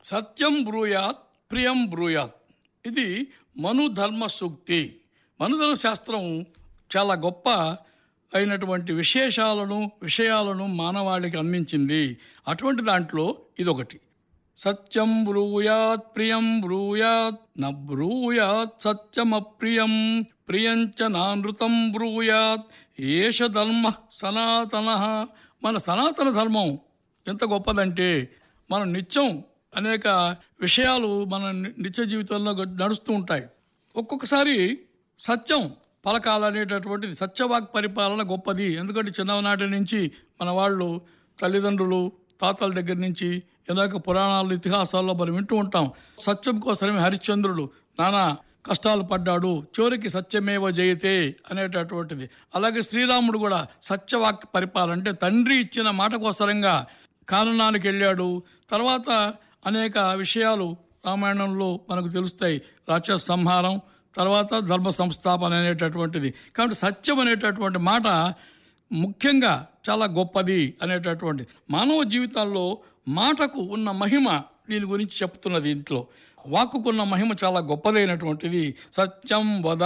సత్యం బ్రూయాత్ ప్రియం బ్రూయాత్ ఇది మనుధర్మ సూక్తి మనుధర్మ శాస్త్రం చాలా గొప్ప అయినటువంటి విశేషాలను విషయాలను మానవాళికి అందించింది అటువంటి దాంట్లో ఇదొకటి సత్యం బ్రూయాత్ ప్రియం బ్రూయాత్ న బ్రూయాత్ సత్యమప్రియం ప్రియంచ నానృతం బ్రూయాత్ ఏష ధర్మ సనాతన మన సనాతన ధర్మం ఎంత గొప్పదంటే మనం నిత్యం అనేక విషయాలు మన ని- నిత్య జీవితంలో గ- నడుస్తూ ఉంటాయి ఒక్కొక్కసారి సత్యం పలకాలనేటటువంటిది సత్యవాక్ పరిపాలన గొప్పది ఎందుకంటే చిన్ననాటి నుంచి మన వాళ్ళు తల్లిదండ్రులు తాతల దగ్గర నుంచి అనేక పురాణాలు ఇతిహాసాల్లో మనం వింటూ ఉంటాం సత్యం కోసమే హరిశ్చంద్రుడు నానా కష్టాలు పడ్డాడు చివరికి సత్యమేవ జయతే అనేటటువంటిది అలాగే శ్రీరాముడు కూడా సత్యవాక్ పరిపాలన అంటే తండ్రి ఇచ్చిన మాట కోసరంగా కాననానికి వెళ్ళాడు తర్వాత అనేక విషయాలు రామాయణంలో మనకు తెలుస్తాయి రాక్షస సంహారం తర్వాత ధర్మ సంస్థాపన అనేటటువంటిది కాబట్టి సత్యం అనేటటువంటి మాట ముఖ్యంగా చాలా గొప్పది అనేటటువంటి మానవ జీవితాల్లో మాటకు ఉన్న మహిమ దీని గురించి చెప్తున్నది ఇంట్లో వాక్కుకున్న మహిమ చాలా గొప్పదైనటువంటిది సత్యం వద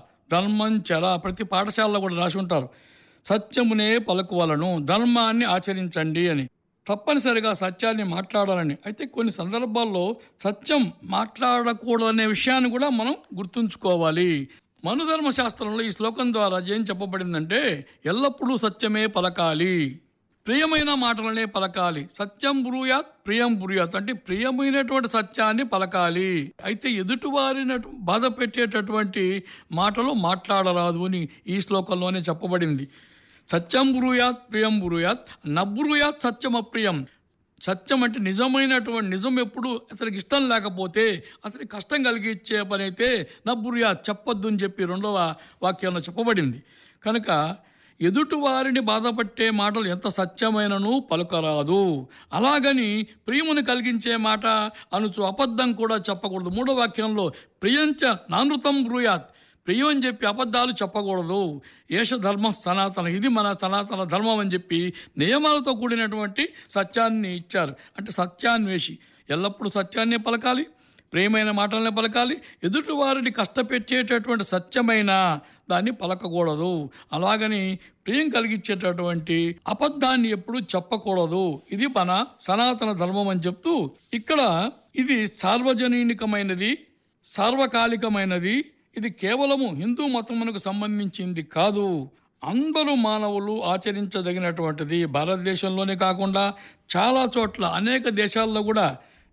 ధర్మం చర ప్రతి పాఠశాలలో కూడా రాసి ఉంటారు సత్యమునే పలుకువలను ధర్మాన్ని ఆచరించండి అని తప్పనిసరిగా సత్యాన్ని మాట్లాడాలని అయితే కొన్ని సందర్భాల్లో సత్యం మాట్లాడకూడదనే విషయాన్ని కూడా మనం గుర్తుంచుకోవాలి మనుధర్మ శాస్త్రంలో ఈ శ్లోకం ద్వారా ఏం చెప్పబడిందంటే ఎల్లప్పుడూ సత్యమే పలకాలి ప్రియమైన మాటలనే పలకాలి సత్యం బ్రూయాత్ ప్రియం బ్రూయాత్ అంటే ప్రియమైనటువంటి సత్యాన్ని పలకాలి అయితే ఎదుటివారిని బాధ పెట్టేటటువంటి మాటలు మాట్లాడరాదు అని ఈ శ్లోకంలోనే చెప్పబడింది సత్యం బ్రూయాత్ ప్రియం బ్రూయాత్ నబ్రూయాత్ సత్యం అప్రియం సత్యం అంటే నిజమైనటువంటి నిజం ఎప్పుడు అతనికి ఇష్టం లేకపోతే అతనికి కష్టం కలిగించే పని అయితే నబ్రుయాత్ చెప్పొద్దు అని చెప్పి రెండవ వాక్యంలో చెప్పబడింది కనుక ఎదుటి వారిని బాధపట్టే మాటలు ఎంత సత్యమైనను పలుకరాదు అలాగని ప్రియముని కలిగించే మాట అనుచు అబద్ధం కూడా చెప్పకూడదు మూడో వాక్యంలో ప్రియంచ నానృతం బ్రూయాత్ ప్రియం అని చెప్పి అబద్ధాలు చెప్పకూడదు ఏష ధర్మం సనాతన ఇది మన సనాతన ధర్మం అని చెప్పి నియమాలతో కూడినటువంటి సత్యాన్ని ఇచ్చారు అంటే సత్యాన్వేషి ఎల్లప్పుడూ సత్యాన్ని పలకాలి ప్రియమైన మాటలనే పలకాలి ఎదుటి వారిని కష్టపెట్టేటటువంటి సత్యమైన దాన్ని పలకకూడదు అలాగని ప్రియం కలిగించేటటువంటి అబద్ధాన్ని ఎప్పుడు చెప్పకూడదు ఇది మన సనాతన ధర్మం అని చెప్తూ ఇక్కడ ఇది సార్వజనీనికమైనది సార్వకాలికమైనది ఇది కేవలము హిందూ మతమునకు సంబంధించింది కాదు అందరూ మానవులు ఆచరించదగినటువంటిది భారతదేశంలోనే కాకుండా చాలా చోట్ల అనేక దేశాల్లో కూడా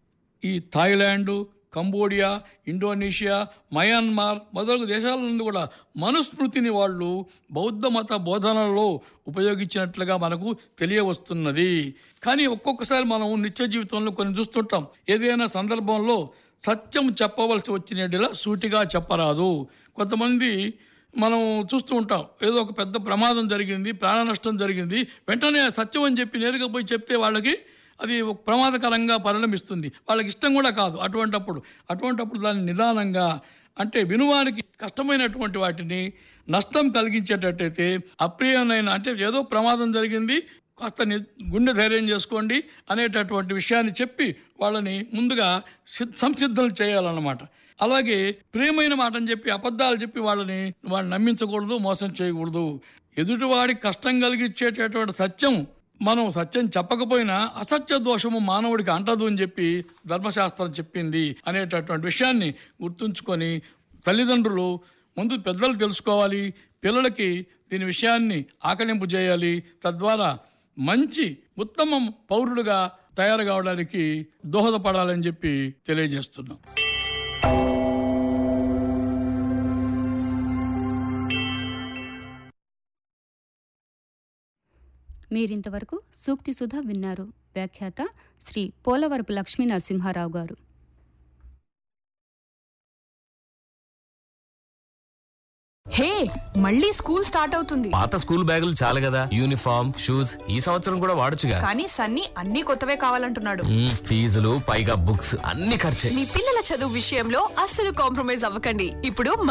ఈ థాయిలాండ్ కంబోడియా ఇండోనేషియా మయన్మార్ మొదలగు దేశాల నుండి కూడా మనుస్మృతిని వాళ్ళు బౌద్ధ మత బోధనలో ఉపయోగించినట్లుగా మనకు తెలియవస్తున్నది కానీ ఒక్కొక్కసారి మనం నిత్య జీవితంలో కొన్ని చూస్తుంటాం ఏదైనా సందర్భంలో సత్యం చెప్పవలసి వచ్చినట్టులా సూటిగా చెప్పరాదు కొంతమంది మనం చూస్తూ ఉంటాం ఏదో ఒక పెద్ద ప్రమాదం జరిగింది ప్రాణ నష్టం జరిగింది వెంటనే సత్యం అని చెప్పి నేరుగా పోయి చెప్తే వాళ్ళకి అది ఒక ప్రమాదకరంగా పరిణమిస్తుంది వాళ్ళకి ఇష్టం కూడా కాదు అటువంటప్పుడు అటువంటప్పుడు దాన్ని నిదానంగా అంటే వినువానికి కష్టమైనటువంటి వాటిని నష్టం కలిగించేటట్టయితే అప్రియమైన అంటే ఏదో ప్రమాదం జరిగింది కాస్త ని- గుండె ధైర్యం చేసుకోండి అనేటటువంటి విషయాన్ని చెప్పి వాళ్ళని ముందుగా సిద్- సంసిద్ధం చేయాలన్నమాట అలాగే ప్రియమైన మాట అని చెప్పి అబద్ధాలు చెప్పి వాళ్ళని వాళ్ళని నమ్మించకూడదు మోసం చేయకూడదు ఎదుటివాడికి కష్టం కలిగించేటటువంటి సత్యం మనం సత్యం చెప్పకపోయినా అసత్య దోషము మానవుడికి అంటదు అని చెప్పి ధర్మశాస్త్రం చెప్పింది అనేటటువంటి విషయాన్ని గుర్తుంచుకొని తల్లిదండ్రులు ముందు పెద్దలు తెలుసుకోవాలి పిల్లలకి దీని విషయాన్ని ఆకలింపు చేయాలి తద్వారా మంచి ఉత్తమ పౌరుడుగా తయారు కావడానికి దోహదపడాలని చెప్పి తెలియజేస్తున్నాం మీరింతవరకు సూక్తి సుధ విన్నారు వ్యాఖ్యాత శ్రీ పోలవరపు లక్ష్మీ నరసింహారావు గారు హే మళ్ళీ స్కూల్ స్టార్ట్ అవుతుంది పాత స్కూల్ బ్యాగులు చాలు కదా యూనిఫామ్ షూస్ ఈ సంవత్సరం కూడా వాడొచ్చుగా కానీ సన్నీ అన్ని కొత్తవే కావాలంటున్నాడు మ్మ్, ఫీజులు పైగా బుక్స్ అన్ని ఖర్చే మీ పిల్లల చదువు విషయంలో అస్సలు కాంప్రమైజ్ అవ్వకండి ఇప్పుడు